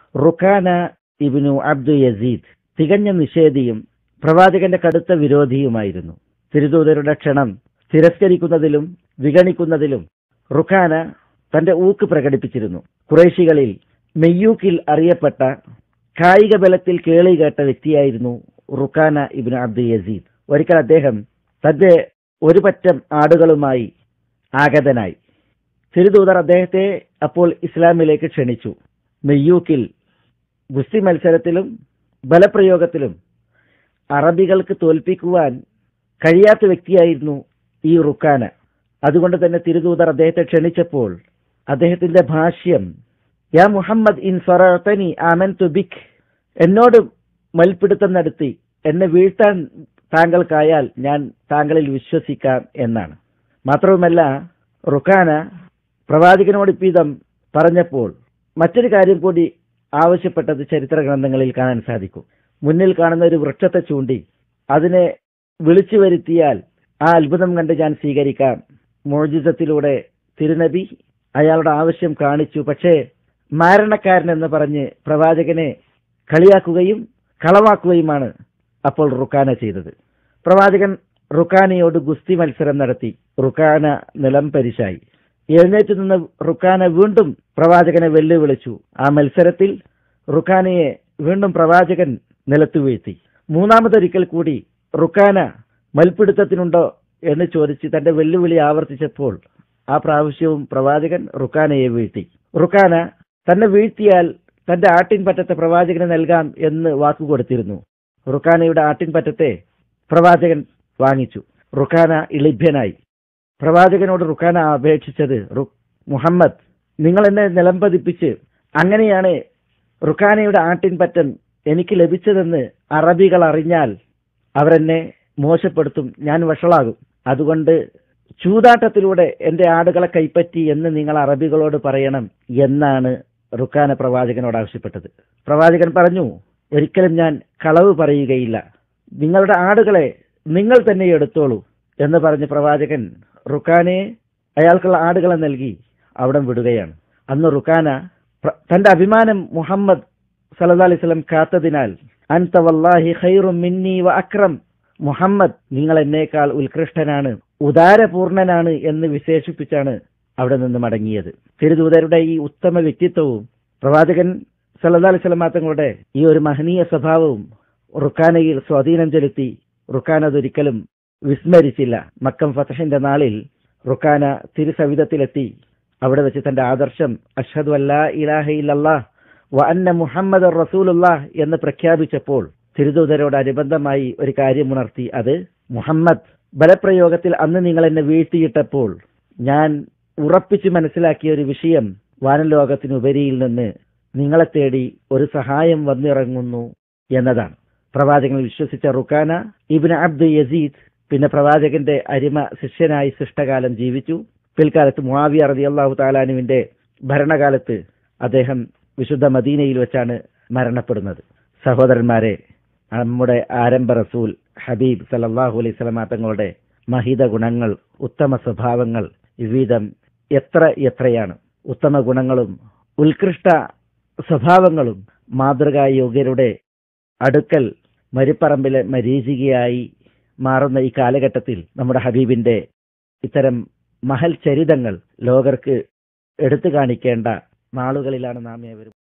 റുഖാന ഇബ്നു അബ്ദു യസീദ് തികഞ്ഞ നിഷേധിയും പ്രവാചകന്റെ കടുത്ത വിരോധിയുമായിരുന്നു തിരുദൂതരുടെ ക്ഷണം തിരസ്കരിക്കുന്നതിലും വിഗണിക്കുന്നതിലും റുഖാന തന്റെ ഊക്ക് പ്രകടിപ്പിച്ചിരുന്നു കുറേശികളിൽ മെയ്യൂക്കിൽ അറിയപ്പെട്ട കായിക ബലത്തിൽ കേളി കേട്ട വ്യക്തിയായിരുന്നു റുഖാന ഇബ്നു അബ്ദു യസീദ് ഒരിക്കൽ അദ്ദേഹം തന്റെ ഒരു പറ്റം ആടുകളുമായി ആഗതനായി തിരുദൂതർ അദ്ദേഹത്തെ അപ്പോൾ ഇസ്ലാമിലേക്ക് ക്ഷണിച്ചു മെയ്യൂക്കിൽ ഗുസ്തി മത്സരത്തിലും ബലപ്രയോഗത്തിലും അറബികൾക്ക് തോൽപ്പിക്കുവാൻ കഴിയാത്ത വ്യക്തിയായിരുന്നു ഈ റുക്കാന അതുകൊണ്ട് തന്നെ തിരുദൂതർ അദ്ദേഹത്തെ ക്ഷണിച്ചപ്പോൾ അദ്ദേഹത്തിന്റെ ഭാഷ്യം യാ മുഹമ്മദ് ഇൻ സറത്തനി ആമൻ ബിക് എന്നോട് മൽപ്പിടുത്തം നടത്തി എന്നെ വീഴ്ത്താൻ താങ്കൾക്കായാൽ ഞാൻ താങ്കളിൽ വിശ്വസിക്കാം എന്നാണ് മാത്രവുമല്ല റുക്കാന പ്രവാചകനോട് ഇപ്പിതം പറഞ്ഞപ്പോൾ മറ്റൊരു കാര്യം കൂടി ആവശ്യപ്പെട്ടത് ചരിത്ര ഗ്രന്ഥങ്ങളിൽ കാണാൻ സാധിക്കും മുന്നിൽ കാണുന്ന ഒരു വൃക്ഷത്തെ ചൂണ്ടി അതിനെ വിളിച്ചു വരുത്തിയാൽ ആ അത്ഭുതം കണ്ട് ഞാൻ സ്വീകരിക്കാം മോചിതത്തിലൂടെ തിരുനബി അയാളുടെ ആവശ്യം കാണിച്ചു പക്ഷേ മാരണക്കാരൻ എന്ന് പറഞ്ഞ് പ്രവാചകനെ കളിയാക്കുകയും കളവാക്കുകയുമാണ് അപ്പോൾ റുക്കാന ചെയ്തത് പ്രവാചകൻ റുക്കാനയോട് ഗുസ്തി മത്സരം നടത്തി റുക്കാന നിലം പരിശായി എഴുന്നേറ്റ് നിന്ന് റുക്കാന വീണ്ടും പ്രവാചകനെ വെല്ലുവിളിച്ചു ആ മത്സരത്തിൽ റുക്കാനയെ വീണ്ടും പ്രവാചകൻ നിലത്തു വീഴ്ത്തി മൂന്നാമതൊരിക്കൽ കൂടി റുക്കാന മൽപിടുത്തത്തിനുണ്ടോ എന്ന് ചോദിച്ച് തന്റെ വെല്ലുവിളി ആവർത്തിച്ചപ്പോൾ ആ പ്രാവശ്യവും പ്രവാചകൻ റുക്കാനയെ വീഴ്ത്തി റുക്കാന തന്നെ വീഴ്ത്തിയാൽ തന്റെ ആട്ടിൻ പറ്റത്തെ പ്രവാചകന് നൽകാം എന്ന് വാക്കുകൊടുത്തിരുന്നു റുക്കാനയുടെ ആട്ടിൻ പറ്റത്തെ പ്രവാചകൻ വാങ്ങിച്ചു റുക്കാന ഇളിഭ്യനായി പ്രവാചകനോട് റുക്കാന അപേക്ഷിച്ചത് റു- മുഹമ്മദ് നിങ്ങൾ എന്നെ നിലംപതിപ്പിച്ച് അങ്ങനെയാണ് റുക്കാനയുടെ ആട്ടിൻ പറ്റം എനിക്ക് ലഭിച്ചതെന്ന് അറബികൾ അറിഞ്ഞാൽ അവരെന്നെ മോശപ്പെടുത്തും ഞാൻ വഷളാകും അതുകൊണ്ട് ചൂതാട്ടത്തിലൂടെ എന്റെ ആടുകളെ കൈപ്പറ്റി എന്ന് നിങ്ങൾ അറബികളോട് പറയണം എന്നാണ് റുക്കാന പ്രവാചകനോട് ആവശ്യപ്പെട്ടത് പ്രവാചകൻ പറഞ്ഞു ഒരിക്കലും ഞാൻ കളവ് പറയുകയില്ല നിങ്ങളുടെ ആടുകളെ നിങ്ങൾ തന്നെ എടുത്തോളൂ എന്ന് പറഞ്ഞ് പ്രവാചകൻ റുക്കാനെ അയാൾക്കുള്ള ആടുകളെ നൽകി അവിടം വിടുകയാണ് അന്ന് റുക്കാന പ്ര- തന്റെ അഭിമാനം മുഹമ്മദ് സല്ലല്ലാഹു അലൈഹി വസല്ലം കാത്തതിനാൽ അൻത വല്ലാഹി ഖൈറും മിന്നി വ അക്രം മുഹമ്മദ് നിങ്ങൾ എന്നേക്കാൾ ഉത്കൃഷ്ടനാണ് ഉദാരപൂർണനാണ് എന്ന് വിശേഷിപ്പിച്ചാണ് അവിടെ നിന്ന് മടങ്ങിയത് തിരുദൂതരുടെ ഈ ഉത്തമ വ്യക്തിത്വവും പ്രവാചകൻ സല്ലല്ലാഹു അലൈഹി വസല്ലം തങ്ങളുടെ ഈ ഒരു മഹനീയ സ്വഭാവവും റുക്കാനയിൽ സ്വാധീനം ചെലുത്തി റുക്കാന അതൊരിക്കലും വിസ്മരിച്ചില്ല മക്കം ഫതഹിന്റെ നാളിൽ റുക്കാന തിരുസവിധത്തിലെത്തി അവിടെ വെച്ച് തന്റെ ആദർശം അഷ്ഹദു അല്ലാ ഇലാഹ ഇല്ലല്ലാഹ് വ അന്ന മുഹമ്മദ് റസൂലുള്ളാഹ് എന്ന് പ്രഖ്യാപിച്ചപ്പോൾ തിരുദൂതരോടനുബന്ധമായി ഒരു കാര്യം ഉണർത്തി അത് മുഹമ്മദ് ബലപ്രയോഗത്തിൽ അന്ന് നിങ്ങൾ എന്നെ വീഴ്ത്തിയിട്ടപ്പോൾ ഞാൻ ഉറപ്പിച്ചു മനസ്സിലാക്കിയ ഒരു വിഷയം വാനലോകത്തിനുപരിയിൽ നിന്ന് നിങ്ങളെ തേടി ഒരു സഹായം വന്നിറങ്ങുന്നു എന്നതാണ് പ്രവാചകനിൽ വിശ്വസിച്ച റുക്കാന ഇബ്നു അബ്ദു യസീദ് പിന്നെ പ്രവാചകന്റെ അരിമ ശിഷ്യനായി ശിഷ്ടകാലം ജീവിച്ചു പിൽക്കാലത്ത് മുആവിയ റളിയല്ലാഹു താലാനുവിന്റെ ഭരണകാലത്ത് അദ്ദേഹം വിശുദ്ധ മദീനയിൽ വെച്ചാണ് മരണപ്പെടുന്നത് സഹോദരന്മാരെ നമ്മുടെ ആരംഭ റസൂൽ ഹബീബ് സല്ലല്ലാഹു അലൈഹി സ്വലമാ തങ്ങളുടെ മഹിത ഗുണങ്ങൾ ഉത്തമ സ്വഭാവങ്ങൾ വിവിധം എത്ര എത്രയാണ് ഉത്തമ ഗുണങ്ങളും ഉത്കൃഷ്ട സ്വഭാവങ്ങളും മാതൃകാ യോഗ്യരുടെ അടുക്കൽ മരുപ്പറമ്പിലെ മരീചികയായി മാറുന്ന ഈ കാലഘട്ടത്തിൽ നമ്മുടെ ഹബീബിന്റെ ഇത്തരം മഹൽ ചരിതങ്ങൾ ലോകർക്ക് എടുത്തു കാണിക്കേണ്ട നാളുകളിലാണ് നാം ഏവരും